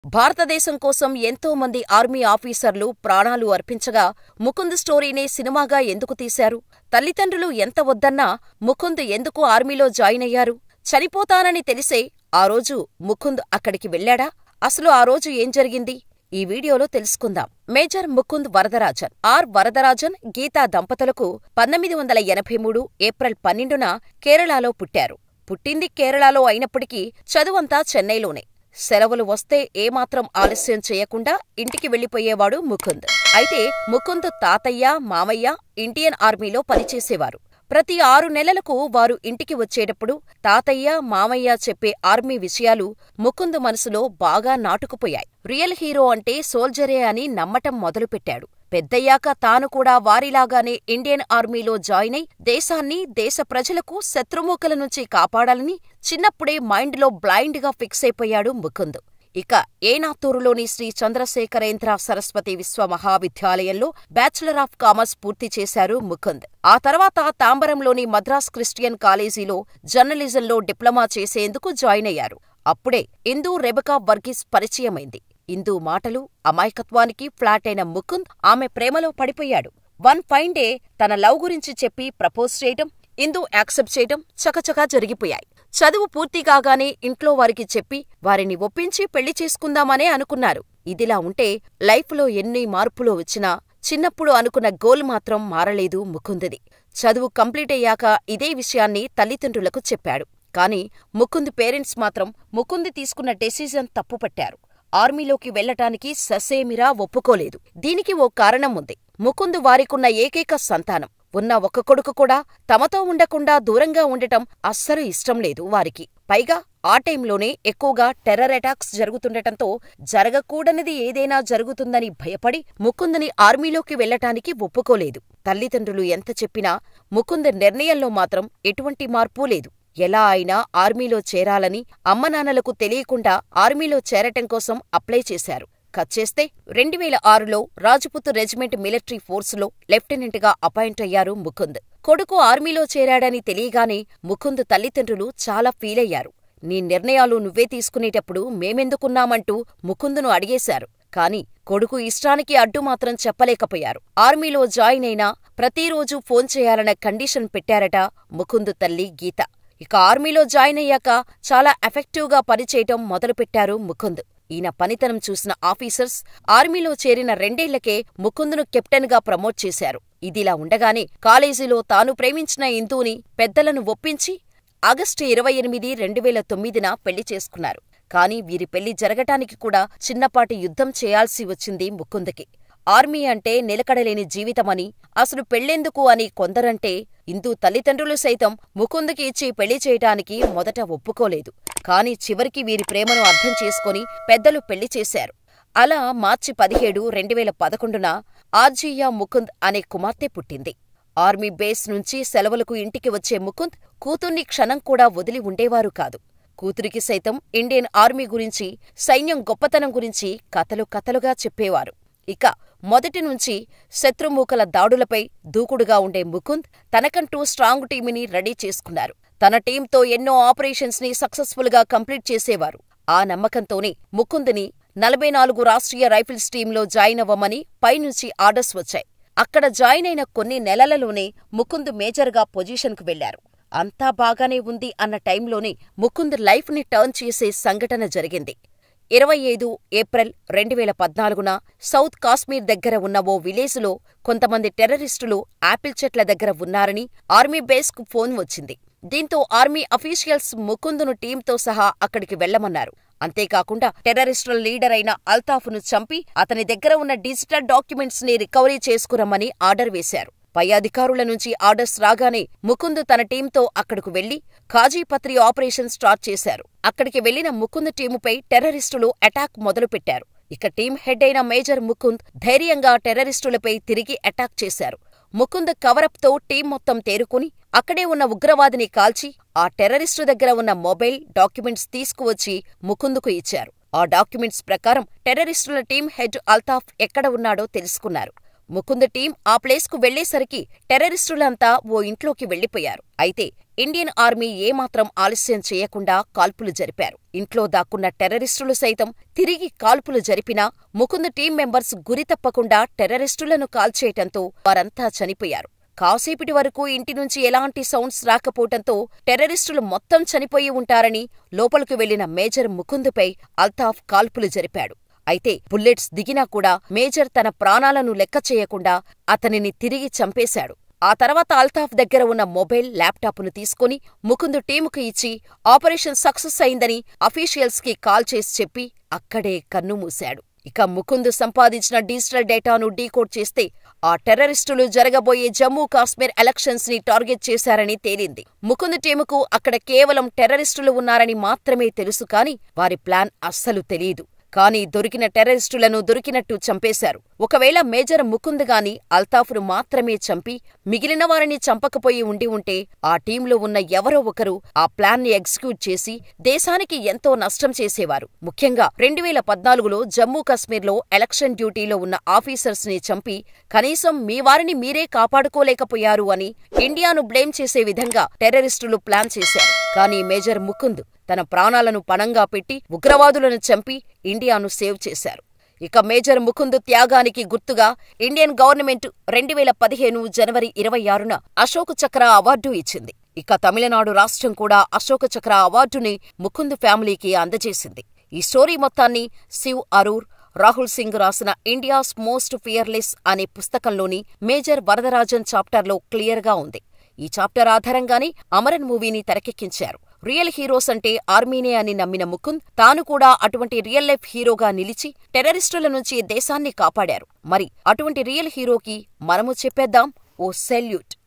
భారతదేశం కోసం ఎంతో మంది ఆర్మీ ఆఫీసర్లు ప్రాణాలు అర్పించగా ముకుంద్ స్టోరీనే సినిమాగా ఎందుకు తీశారు? తల్లిదండ్రులు ఎంత వద్దన్నా ముకుంద్ ఎందుకు ఆర్మీలో జాయిన్ అయ్యారు? చనిపోతానని తెలిసే ఆ రోజు ముకుంద్ అక్కడికి వెళ్ళాడా? అసలు ఆ రోజు ఏం జరిగింది? ఈ వీడియోలో తెలుసుకుందాం. మేజర్ ముకుంద్ వరదరాజన్ ఆర్ వరదరాజన్ గీతా దంపతులకు పంతొమ్మిది వందల ఎనభై మూడు ఏప్రిల్ పన్నెండున కేరళలో పుట్టారు. పుట్టింది కేరళలో అయినప్పటికీ చదువంతా చెన్నైలోనే. సెలవులు వస్తే ఏమాత్రం ఆలస్యం చేయకుండా ఇంటికి వెళ్లిపోయేవాడు ముకుంద్. అయితే ముకుంద్ తాతయ్య, మామయ్య ఇండియన్ ఆర్మీలో పనిచేసేవారు. ప్రతి ఆరు నెలలకు వారు ఇంటికి వచ్చేటప్పుడు తాతయ్య, మామయ్య చెప్పే ఆర్మీ విషయాలు ముకుంద్ మనసులో బాగా నాటుకుపోయాయి. రియల్ హీరో అంటే సోల్జరే అని నమ్మటం మొదలుపెట్టాడు. పెద్దయ్యాక తాను కూడా వారిలాగానే ఇండియన్ ఆర్మీలో జాయిన్ అయి దేశాన్ని, దేశ ప్రజలకు శత్రుమూకల నుంచి కాపాడాలని చిన్నప్పుడే మైండ్లో బ్లైండ్ గా ఫిక్స్ అయిపోయాడు ముకుంద్. ఇక ఏనాతూరులోని శ్రీ చంద్రశేఖరేంద్ర సరస్వతి విశ్వ మహావిద్యాలయంలో బ్యాచిలర్ ఆఫ్ కామర్స్ పూర్తి చేశారు ముకుంద్. ఆ తర్వాత తాంబరంలోని మద్రాస్ క్రిస్టియన్ కాలేజీలో జర్నలిజంలో డిప్లొమా చేసేందుకు జాయిన్ అయ్యారు. అప్పుడే ఇందూ రెబకా వర్గీస్ పరిచయమైంది. ఇందూ మాటలు, అమాయకత్వానికి ఫ్లాట్ అయిన ముకుంద్ ఆమె ప్రేమలో పడిపోయాడు. వన్ ఫైన్ డే తన లవ్ గురించి చెప్పి ప్రపోజ్ చేయటం, ఇందూ యాక్సెప్ట్ చేయటం చకచకా జరిగిపోయాయి. చదువు పూర్తి కాగానే ఇంట్లో వారికి చెప్పి వారిని ఒప్పించి పెళ్లి చేసుకుందామనే అనుకున్నారు. ఇదిలా ఉంటే లైఫ్లో ఎన్ని మార్పులు వచ్చినా చిన్నప్పుడు అనుకున్న గోల్ మాత్రం మారలేదు ముకుంద్ది. చదువు కంప్లీట్ అయ్యాక ఇదే విషయాన్ని తల్లిదండ్రులకు చెప్పాడు. కానీ ముకుంద్ పేరెంట్స్ మాత్రం ముకుంద్ తీసుకున్న డెసిజన్ తప్పుపట్టారు. ఆర్మీలోకి వెళ్లటానికి ససేమిరా ఒప్పుకోలేదు. దీనికి ఓ కారణం ఉంది. ముకుంద్ వారికున్న ఏకైక సంతానం. ఉన్న ఒక్క కొడుకు కూడా తమతో ఉండకుండా దూరంగా ఉండటం అస్సలు ఇష్టం లేదు వారికి. పైగా ఆ టైంలోనే ఎక్కువగా టెర్రర్ అటాక్స్ జరుగుతుండటంతో జరగకూడనిది ఏదైనా జరుగుతుందని భయపడి ముకుంద్ని ఆర్మీలోకి వెళ్లటానికి ఒప్పుకోలేదు. తల్లిదండ్రులు ఎంత చెప్పినా ముకుంద్ నిర్ణయంలో మాత్రం ఎటువంటి మార్పూ లేదు. ఎలా అయినా ఆర్మీలో చేరాలని అమ్మనాన్నలకు తెలియకుండా ఆర్మీలో చేరటం కోసం అప్లై చేశారు. కట్ చేస్తే రెండువేల ఆరులో రాజ్పుత్ రెజిమెంట్ మిలిటరీ ఫోర్సులో లెఫ్టినెంట్ గా అపాయింట్ అయ్యారు ముకుంద్. కొడుకు ఆర్మీలో చేరాడని తెలియగానే ముకుంద్ తల్లిదండ్రులు చాలా ఫీలయ్యారు. నీ నిర్ణయాలు నువ్వే తీసుకునేటప్పుడు మేమెందుకున్నామంటూ ముకుంద్ను అడిగేశారు. కాని కొడుకు ఇష్టానికి అడ్డు మాత్రం చెప్పలేకపోయారు. ఆర్మీలో జాయిన్ అయినా ప్రతిరోజూ ఫోన్ చేయాలన్న కండిషన్ పెట్టారట ముకుంద్ తల్లి గీత. ఇక ఆర్మీలో జాయిన్ అయ్యాక చాలా ఎఫెక్టివ్ గా పనిచేయటం మొదలుపెట్టారు ముకుంద్. ఈయన పనితనం చూసిన ఆఫీసర్స్ ఆర్మీలో చేరిన రెండేళ్లకే ముకుంద్ను కెప్టెన్ గా ప్రమోట్ చేశారు. ఇదిలా ఉండగానే కాలేజీలో తాను ప్రేమించిన ఇందూని పెద్దలను ఒప్పించి ఆగస్టు ఇరవై ఎనిమిది రెండువేల తొమ్మిదిన పెళ్లి చేసుకున్నారు. కానీ వీరి పెళ్లి జరగటానికి కూడా చిన్నపాటి యుద్ధం చేయాల్సి వచ్చింది ముకుంద్కి. ఆర్మీ అంటే నిలకడలేని జీవితమని, అసలు పెళ్లెందుకు అని కొందరంటే ఇందూ తల్లిదండ్రులు సైతం ముకుంద్కి ఇచ్చి పెళ్లి చేయటానికి మొదట ఒప్పుకోలేదు. కానీ చివరికి వీరి ప్రేమను అర్థం చేసుకుని పెద్దలు పెళ్లి చేశారు. అలా మార్చి పదిహేడు రెండువేల పదకొండున ఆర్జియా ముకుంద్ అనే కుమార్తె పుట్టింది. ఆర్మీ బేస్ నుంచి సెలవులకు ఇంటికి వచ్చే ముకుంద్ కూతుర్ని క్షణం కూడా వదిలి ఉండేవారు కాదు. కూతురికి సైతం ఇండియన్ ఆర్మీ గురించి, సైన్యం గొప్పతనం గురించి కథలు కథలుగా చెప్పేవారు. ఇక మొదటి నుంచి శత్రుమూకల దాడులపై దూకుడుగా ఉండే ముకుంద్ తనకంటూ స్ట్రాంగ్ టీమిని రెడీ చేసుకున్నారు. తన టీంతో ఎన్నో ఆపరేషన్స్ ని సక్సెస్ఫుల్ గా కంప్లీట్ చేసేవారు. ఆ నమ్మకంతోనే ముకుంద్ని నలభై నాలుగు రాష్ట్రీయ రైఫిల్స్ టీంలో జాయిన్ అవ్వమని పైనుంచి ఆర్డర్స్ వచ్చాయి. అక్కడ జాయిన్ అయిన కొన్ని నెలలలోనే ముకుంద్ మేజర్గా పొజిషన్కు వెళ్లారు. అంతా బాగానే ఉంది అన్న టైంలోనే ముకుంద్ లైఫ్ ని టర్న్ చేసే సంఘటన జరిగింది. ఇరవై ఐదు ఏప్రిల్ రెండువేల పద్నాలుగున సౌత్ కాశ్మీర్ దగ్గర ఉన్న ఓ విలేజులో కొంతమంది టెర్రరిస్టులు ఆపిల్ చెట్ల దగ్గర ఉన్నారని ఆర్మీ బేస్ కు ఫోన్ వచ్చింది. దీంతో ఆర్మీ అఫీషియల్స్ ముకుంద్ను టీంతో సహా అక్కడికి వెళ్లమన్నారు. అంతేకాకుండా టెర్రరిస్టుల లీడర్ అయిన అల్తాఫ్ను చంపి అతని దగ్గర ఉన్న డిజిటల్ డాక్యుమెంట్స్ ని రికవరీ చేసుకురమ్మని ఆర్డర్ వేశారు. పై అధికారుల నుంచి ఆర్డర్స్ రాగానే ముకుంద్ తన టీంతో అక్కడకు వెళ్లి ఖాజీపత్రి ఆపరేషన్ స్టార్ట్ చేశారు. అక్కడికి వెళ్లిన ముకుంద్ టీముపై టెర్రరిస్టులు అటాక్ మొదలుపెట్టారు. ఇక టీం హెడ్ అయిన మేజర్ ముకుంద్ ధైర్యంగా టెర్రరిస్టులపై తిరిగి అటాక్ చేశారు. ముకుంద్ కవరప్ తో టీం మొత్తం తేరుకుని అక్కడే ఉన్న ఉగ్రవాదిని కాల్చి ఆ టెర్రరిస్టు దగ్గర ఉన్న మొబైల్, డాక్యుమెంట్స్ తీసుకువచ్చి ముకుంద్కు ఇచ్చారు. ఆ డాక్యుమెంట్స్ ప్రకారం టెర్రరిస్టుల టీం హెడ్ అల్తాఫ్ ఎక్కడ ఉన్నాడో తెలుసుకున్నారు. ముకుంద్ టీం ఆ ప్లేస్కు వెళ్లేసరికి టెర్రరిస్టులంతా ఓ ఇంట్లోకి వెళ్లిపోయారు. అయితే ఇండియన్ ఆర్మీ ఏమాత్రం ఆలస్యం చేయకుండా కాల్పులు జరిపారు ఇంట్లో దాక్కున్న టెర్రరిస్టులు సైతం తిరిగి కాల్పులు జరిపినా ముకుంద్ టీం మెంబర్స్ గురి తప్పకుండా టెర్రరిస్టులను కాల్చేయటంతో వారంతా చనిపోయారు కాసేపటి వరకు ఇంటి నుంచి ఎలాంటి సౌండ్స్ రాకపోవటంతో టెర్రరిస్టులు మొత్తం చనిపోయి ఉంటారని లోపలకు వెళ్లిన మేజర్ ముకుందుపై అల్తాఫ్ కాల్పులు జరిపాడు అయితే బుల్లెట్స్ దిగినా కూడా మేజర్ తన ప్రాణాలను లెక్క చేయకుండా అతనిని తిరిగి చంపేశాడు ఆ తర్వాత అల్తాఫ్ దగ్గర ఉన్న మొబైల్ ల్యాప్టాప్ను తీసుకుని ముకుందు టీముకు ఇచ్చి ఆపరేషన్ సక్సెస్ అయిందని అఫీషియల్స్ కి కాల్ చేసి చెప్పి అక్కడే కన్నుమూశాడు ఇక ముకుంద్ సంపాదించిన డిజిటల్ డేటాను డీకోడ్ చేస్తే ఆ టెర్రరిస్టులు జరగబోయే జమ్మూ కాశ్మీర్ ఎలక్షన్స్ ని టార్గెట్ చేశారని తేలింది ముకుంద్ టీముకు అక్కడ కేవలం టెర్రరిస్టులు ఉన్నారని మాత్రమే తెలుసు కాని వారి ప్లాన్ అస్సలు తెలీదు కానీ దొరికిన టెర్రరిస్టులను దొరికినట్టు చంపేశారు ఒకవేళ మేజర్ ముకుంద్ గాని అల్తాఫ్ను మాత్రమే చంపి మిగిలిన వారిని చంపకపోయి ఉండి ఉంటే ఆ టీంలో ఉన్న ఎవరో ఒకరు ఆ ప్లాన్ ని ఎగ్జిక్యూట్ చేసి దేశానికి ఎంతో నష్టం చేసేవారు ముఖ్యంగా రెండు వేల పద్నాలుగులో జమ్మూ కశ్మీర్లో ఎలక్షన్ డ్యూటీలో ఉన్న ఆఫీసర్స్ ని చంపి కనీసం మీ వారిని మీరే కాపాడుకోలేకపోయారు అని ఇండియాను బ్లేమ్ చేసే విధంగా టెర్రరిస్టులు ప్లాన్ చేశారు కానీ మేజర్ ముకుంద్ తన ప్రాణాలను పణంగా పెట్టి ఉగ్రవాదులను చంపి ఇండియాను సేవ్ చేశారు ఇక మేజర్ ముకుంద్ త్యాగానికి గుర్తుగా ఇండియన్ గవర్నమెంట్ రెండు వేల పదిహేను జనవరి ఇరవై ఆరున అశోక్ చక్ర అవార్డు ఇచ్చింది ఇక తమిళనాడు రాష్ట్రం కూడా అశోక చక్ర అవార్డుని ముకుంద్ ఫ్యామిలీకి అందజేసింది ఈ స్టోరీ మొత్తాన్ని శివ్ అరూర్ రాహుల్ సింగ్ రాసిన ఇండియాస్ మోస్ట్ ఫియర్లెస్ అనే పుస్తకంలోని మేజర్ వరదరాజన్ చాప్టర్లో క్లియర్గా ఉంది ఈ చాప్టర్ ఆధారంగానే అమరన్ మూవీని తెరకెక్కించారు రియల్ హీరోస్ అంటే ఆర్మీనే అని నమ్మిన ముకుంద్ తాను కూడా అటువంటి రియల్ లైఫ్ హీరోగా నిలిచి టెర్రరిస్టుల నుంచి దేశాన్ని కాపాడారు మరి అటువంటి రియల్ హీరోకి మనము చెప్పేద్దాం ఓ సెల్యూట్